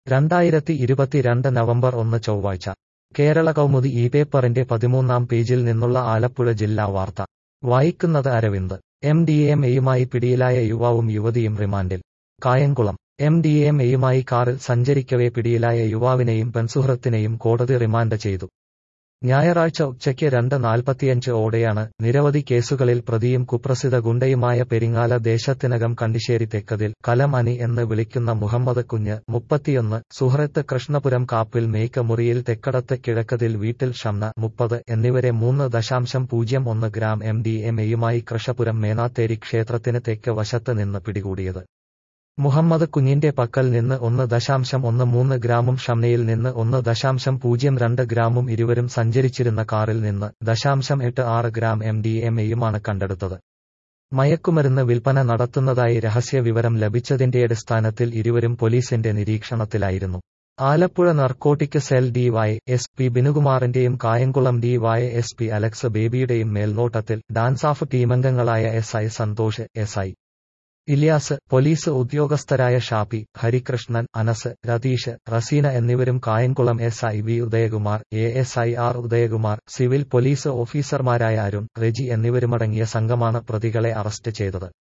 രണ്ടായിരത്തി ഇരുപത്തിരണ്ട് നവംബർ ഒന്ന് ചൊവ്വാഴ്ച കേരള കൗമുദി ഈ പേപ്പറിന്റെ പതിമൂന്നാം പേജിൽ നിന്നുള്ള ആലപ്പുഴ ജില്ലാ വാർത്ത വായിക്കുന്നത് അരവിന്ദ് എം ഡി എം എയുമായി പിടിയിലായ യുവാവും യുവതിയും റിമാൻഡിൽ കായംകുളം എം ഡി എം എയുമായി കാറിൽ സഞ്ചരിക്കവേ പിടിയിലായ യുവാവിനെയും പെൺസുഹൃത്തിനെയും കോടതി റിമാൻഡ് ചെയ്തു ഞായറാഴ്ച ഉച്ചയ്ക്ക് രണ്ട് നാൽപ്പത്തിയഞ്ച് ഓടെയാണ് നിരവധി കേസുകളിൽ പ്രതിയും കുപ്രസിദ്ധ ഗുണ്ടയുമായ പെരിങ്ങാല ദേശത്തിനകം കണ്ടിശ്ശേരി തെക്കതിൽ കലം അനി എന്ന് വിളിക്കുന്ന മുഹമ്മദ് കുഞ്ഞ് മുപ്പത്തിയൊന്ന് സുഹൃത്ത് കൃഷ്ണപുരം കാപ്പിൽ മേയ്ക്ക മുറിയിൽ തെക്കടത്ത് കിഴക്കതിൽ വീട്ടിൽ ഷംന മുപ്പത് എന്നിവരെ മൂന്ന് ദശാംശം പൂജ്യം ഒന്ന് ഗ്രാം എം ഡി എം എയുമായി കൃഷപുരം മേനാത്തേരി ക്ഷേത്രത്തിന് തെക്ക് വശത്ത് നിന്ന് പിടികൂടിയത് മുഹമ്മദ് കുഞ്ഞിന്റെ പക്കൽ നിന്ന് ഒന്ന് ദശാംശം ഒന്ന് മൂന്ന് ഗ്രാമും ഷംനയിൽ നിന്ന് ഒന്ന് ദശാംശം പൂജ്യം രണ്ട് ഗ്രാമും ഇരുവരും സഞ്ചരിച്ചിരുന്ന കാറിൽ നിന്ന് ദശാംശം എട്ട് ആറ് ഗ്രാം എം ഡി എം എയുമാണ് കണ്ടെടുത്തത് മയക്കുമരുന്ന് വിൽപ്പന നടത്തുന്നതായി രഹസ്യ വിവരം ലഭിച്ചതിന്റെ അടിസ്ഥാനത്തിൽ ഇരുവരും പോലീസിന്റെ നിരീക്ഷണത്തിലായിരുന്നു Alappuzha narcotic cell D Y S P ബിനുകുമാറിന്റെയും Kayamkulam D Y S P Alex ബേബിയുടെയും മേൽനോട്ടത്തിൽ ഡാൻസാഫ് ടീമംഗങ്ങളായ S I Santhosh S I Ilyas police ഉദ്യോഗസ്ഥരായ ഷാപ്പി ഹരികൃഷ്ണൻ അനസ് രതീഷ് റസീന എന്നിവരും Kayamkulam S I V Udayakumar A S I R Udayakumar civil police ഓഫീസർമാരായ അരുൺ റെജി എന്നിവരുമടങ്ങിയ സംഘമാണ് പ്രതികളെ അറസ്റ്റ് ചെയ്തത്